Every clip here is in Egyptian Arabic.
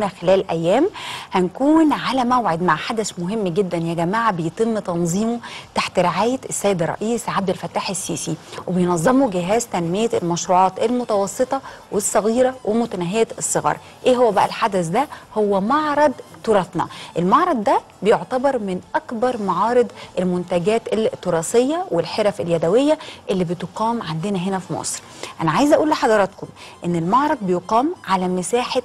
خلال ايام هنكون على موعد مع حدث مهم جدا يا جماعه بيتم تنظيمه تحت رعايه السيد الرئيس عبد الفتاح السيسي وبينظمه جهاز تنميه المشروعات المتوسطه والصغيره ومتناهيه الصغر ايه هو بقى الحدث ده هو معرض تراثنا المعرض ده بيعتبر من اكبر معارض المنتجات التراثيه والحرف اليدويه اللي بتقام عندنا هنا في مصر انا عايزه اقول لحضراتكم ان المعرض بيقام على مساحه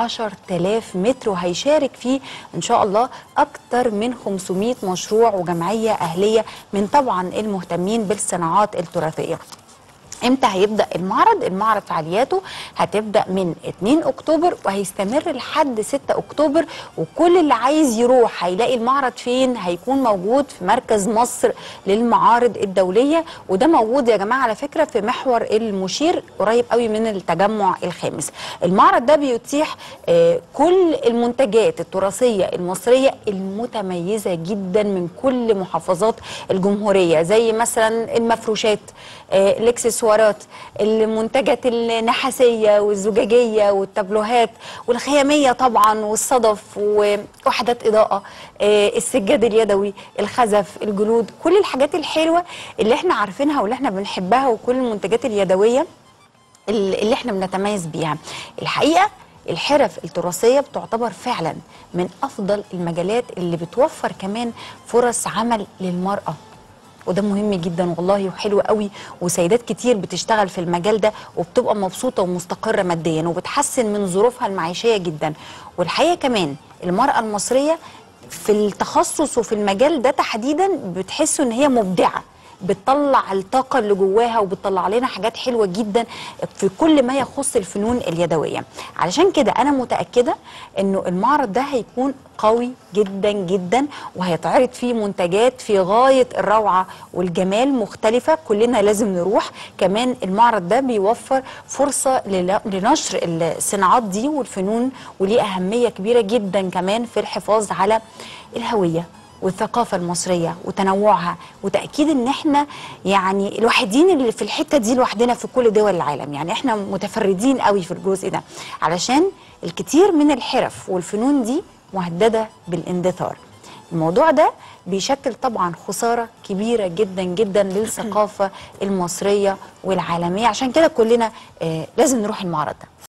10000 متر وهيشارك فيه ان شاء الله اكتر من 500 مشروع وجمعيه اهليه من طبعا المهتمين بالصناعات التراثيه امتى هيبدا المعرض المعرض فعالياته هتبدا من 2 اكتوبر وهيستمر لحد 6 اكتوبر وكل اللي عايز يروح هيلاقي المعرض فين هيكون موجود في مركز مصر للمعارض الدوليه وده موجود يا جماعه على فكره في محور المشير قريب قوي من التجمع الخامس المعرض ده بيتيح آه كل المنتجات التراثيه المصريه المتميزه جدا من كل محافظات الجمهوريه زي مثلا المفروشات آه الاكسسوارات المنتجات النحاسيه والزجاجيه والتابلوهات والخياميه طبعا والصدف ووحدات اضاءه آه السجاد اليدوي الخزف الجلود كل الحاجات الحلوه اللي احنا عارفينها واللي احنا بنحبها وكل المنتجات اليدويه اللي احنا بنتميز بيها الحقيقه الحرف التراثية بتعتبر فعلا من أفضل المجالات اللي بتوفر كمان فرص عمل للمرأة وده مهم جدا والله وحلو قوي وسيدات كتير بتشتغل في المجال ده وبتبقى مبسوطه ومستقره ماديا وبتحسن من ظروفها المعيشيه جدا والحقيقه كمان المراه المصريه في التخصص وفي المجال ده تحديدا بتحسوا ان هي مبدعه بتطلع الطاقة اللي جواها وبتطلع لنا حاجات حلوة جدا في كل ما يخص الفنون اليدوية علشان كده أنا متأكدة أنه المعرض ده هيكون قوي جدا جدا وهيتعرض فيه منتجات في غاية الروعة والجمال مختلفة كلنا لازم نروح كمان المعرض ده بيوفر فرصة لنشر الصناعات دي والفنون وليه أهمية كبيرة جدا كمان في الحفاظ على الهوية والثقافه المصريه وتنوعها وتاكيد ان احنا يعني الوحيدين اللي في الحته دي لوحدنا في كل دول العالم يعني احنا متفردين قوي في الجزء ده علشان الكثير من الحرف والفنون دي مهدده بالاندثار الموضوع ده بيشكل طبعا خساره كبيره جدا جدا للثقافه المصريه والعالميه عشان كده كلنا آه لازم نروح المعرض ده